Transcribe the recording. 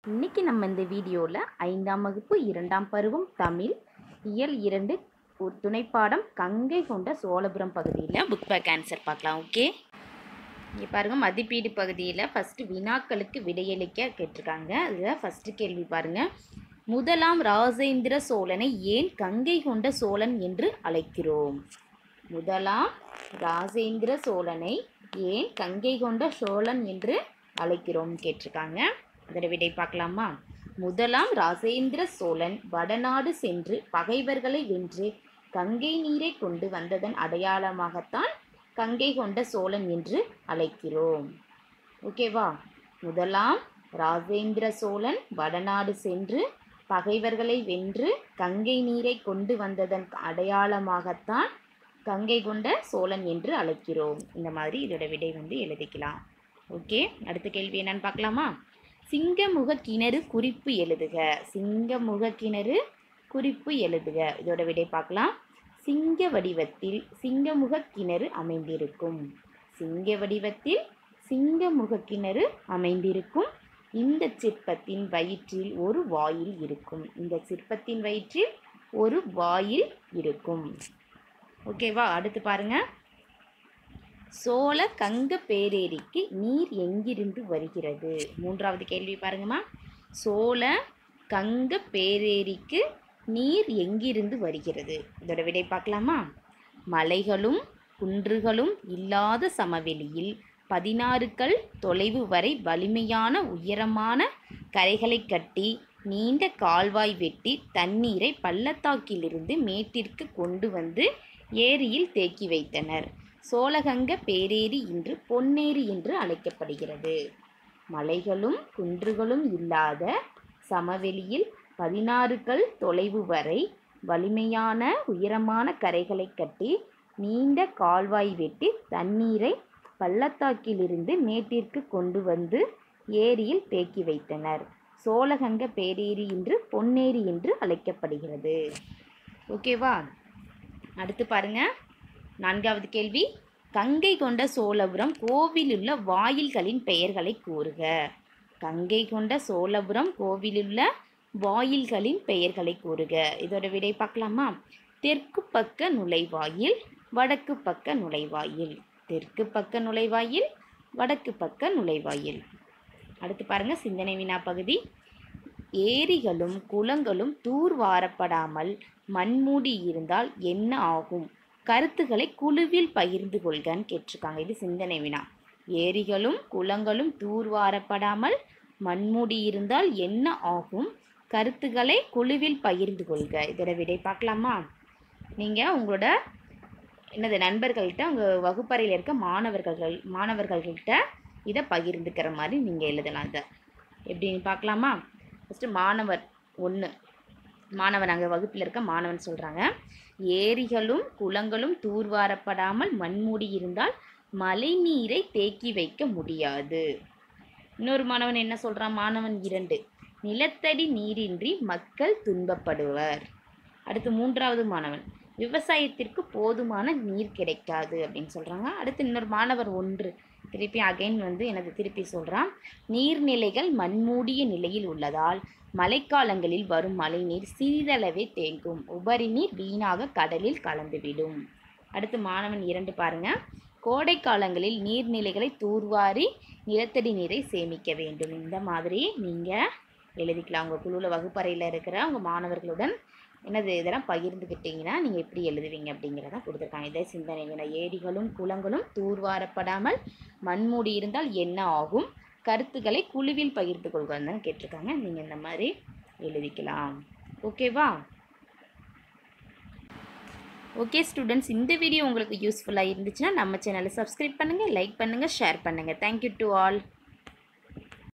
இன்னைக்கு நம்ம இந்த வீடியோவில் ஐந்தாம் வகுப்பு இரண்டாம் பருவம் தமிழ் இயல் இரண்டு ஒரு துணைப்பாடம் கங்கை கொண்ட சோழபுரம் பகுதியில் புக் பேக் ஆன்சர் பார்க்கலாம் ஓகே இங்கே பாருங்கள் மதிப்பீடு பகுதியில் ஃபஸ்ட்டு வினாக்களுக்கு விடையளிக்க கேட்டிருக்காங்க அதில் ஃபஸ்ட்டு கேள்வி பாருங்கள் முதலாம் ராஜேந்திர சோழனை ஏன் கங்கை கொண்ட சோழன் என்று அழைக்கிறோம் முதலாம் ராஜேந்திர சோழனை ஏன் கங்கை கொண்ட சோழன் என்று அழைக்கிறோம் கேட்டிருக்காங்க அதோட விடை பார்க்கலாமா முதலாம் ராஜேந்திர சோழன் வடநாடு சென்று பகைவர்களை வென்று கங்கை நீரை கொண்டு வந்ததன் அடையாளமாகத்தான் கங்கை கொண்ட சோழன் என்று அழைக்கிறோம் ஓகேவா முதலாம் ராஜேந்திர சோழன் வடநாடு சென்று பகைவர்களை வென்று கங்கை நீரை கொண்டு வந்ததன் அடையாளமாகத்தான் கங்கை கொண்ட சோழன் என்று அழைக்கிறோம் இந்த மாதிரி இதோட விடை வந்து எழுதிக்கலாம் ஓகே அடுத்த கேள்வி என்னன்னு பார்க்கலாமா சிங்கமுக கிணறு குறிப்பு எழுதுக சிங்கமுக கிணறு குறிப்பு எழுதுக இதோட விடை பார்க்கலாம் சிங்க வடிவத்தில் சிங்கமுக கிணறு அமைந்திருக்கும் சிங்க வடிவத்தில் சிங்கமுக கிணறு அமைந்திருக்கும் இந்த சிற்பத்தின் வயிற்றில் ஒரு வாயில் இருக்கும் இந்த சிற்பத்தின் வயிற்றில் ஒரு வாயில் இருக்கும் ஓகேவா அடுத்து பாருங்க சோழ கங்க பேரேரிக்கு நீர் எங்கிருந்து வருகிறது மூன்றாவது கேள்வி பாருங்கம்மா சோழ கங்க பேரேரிக்கு நீர் எங்கிருந்து வருகிறது இதோட விடை பார்க்கலாமா மலைகளும் குன்றுகளும் இல்லாத சமவெளியில் பதினாறு கல் தொலைவு வரை வலிமையான உயரமான கரைகளை கட்டி நீண்ட கால்வாய் வெட்டி தண்ணீரை பள்ளத்தாக்கிலிருந்து மேட்டிற்கு கொண்டு வந்து ஏரியில் தேக்கி வைத்தனர் சோழகங்க பேரேரி இன்று பொன்னேரி என்று அழைக்கப்படுகிறது மலைகளும் குன்றுகளும் இல்லாத சமவெளியில் பதினாறு கல் தொலைவு வரை வலிமையான உயரமான கரைகளை கட்டி நீண்ட கால்வாய் வெட்டி தண்ணீரை பள்ளத்தாக்கிலிருந்து மேட்டிற்கு கொண்டு வந்து ஏரியில் தேக்கி வைத்தனர் சோழகங்க பேரேரி இன்று பொன்னேரி என்று அழைக்கப்படுகிறது ஓகேவா அடுத்து பாருங்க நான்காவது கேள்வி கங்கை கொண்ட சோழபுரம் கோவிலுள்ள வாயில்களின் பெயர்களை கூறுக கங்கை கொண்ட சோழபுரம் கோவிலுள்ள வாயில்களின் பெயர்களை கூறுக இதோட விடை பார்க்கலாமா தெற்கு பக்க நுழைவாயில் வடக்கு பக்க நுழைவாயில் தெற்கு பக்க நுழைவாயில் வடக்கு பக்க நுழைவாயில் அடுத்து பாருங்க சிந்தனை வினா பகுதி ஏரிகளும் குளங்களும் தூர்வாரப்படாமல் மண்மூடி இருந்தால் என்ன ஆகும் கருத்துக்களை குழுவில் பகிர்ந்து கொள்கன்னு கேட்டிருக்காங்க இது சிந்தனை வினா ஏரிகளும் குளங்களும் தூர்வாரப்படாமல் மண்மூடி இருந்தால் என்ன ஆகும் கருத்துக்களை குழுவில் பகிர்ந்து கொள்க இதோட விடை பார்க்கலாமா நீங்கள் உங்களோட என்னது நண்பர்கள்ட்ட உங்கள் வகுப்பறையில் இருக்க மாணவர்கள் மாணவர்கள்கிட்ட இதை பகிர்ந்துக்கிற மாதிரி நீங்கள் எழுதலாம் இதை எப்படின்னு பார்க்கலாமா ஃபஸ்ட்டு மாணவர் ஒன்று மாணவன் அங்கே வகுப்பில் இருக்க மாணவன் சொல்கிறாங்க ஏரிகளும் குளங்களும் தூர்வாரப்படாமல் மண்மூடி இருந்தால் மழை நீரை தேக்கி வைக்க முடியாது இன்னொரு மாணவன் என்ன சொல்கிறான் மாணவன் இரண்டு நிலத்தடி நீரின்றி மக்கள் துன்பப்படுவர் அடுத்து மூன்றாவது மாணவன் விவசாயத்திற்கு போதுமான நீர் கிடைக்காது அப்படின்னு சொல்கிறாங்க அடுத்து இன்னொரு மாணவர் ஒன்று திருப்பி அகைன் வந்து எனது திருப்பி சொல்கிறான் நீர்நிலைகள் மண்மூடிய நிலையில் உள்ளதால் மழைக்காலங்களில் வரும் மழைநீர் சிறிதளவே தேங்கும் உபரி நீர் வீணாக கடலில் கலந்துவிடும் அடுத்து மாணவன் இரண்டு பாருங்க கோடை காலங்களில் நீர்நிலைகளை தூர்வாரி நிலத்தடி நீரை சேமிக்க வேண்டும் இந்த மாதிரி நீங்கள் எழுதிக்கலாம் உங்கள் குழுவில் வகுப்பறையில் இருக்கிற உங்கள் மாணவர்களுடன் என்னது இதெல்லாம் பகிர்ந்துக்கிட்டிங்கன்னா நீங்கள் எப்படி எழுதுவீங்க அப்படிங்கிறத கொடுத்துருக்காங்க இதே சிந்தனை வினா ஏரிகளும் குளங்களும் தூர்வாரப்படாமல் மண்மூடி இருந்தால் என்ன ஆகும் கருத்துக்களை குழுவில் பகிர்ந்து கொள்கிறதுன்னு கேட்டிருக்காங்க நீங்கள் இந்த மாதிரி எழுதிக்கலாம் ஓகேவா ஓகே ஸ்டூடெண்ட்ஸ் இந்த வீடியோ உங்களுக்கு யூஸ்ஃபுல்லாக இருந்துச்சுன்னா நம்ம சேனலை சப்ஸ்கிரைப் பண்ணுங்கள் லைக் பண்ணுங்கள் ஷேர் பண்ணுங்கள் தேங்க்யூ டு ஆல்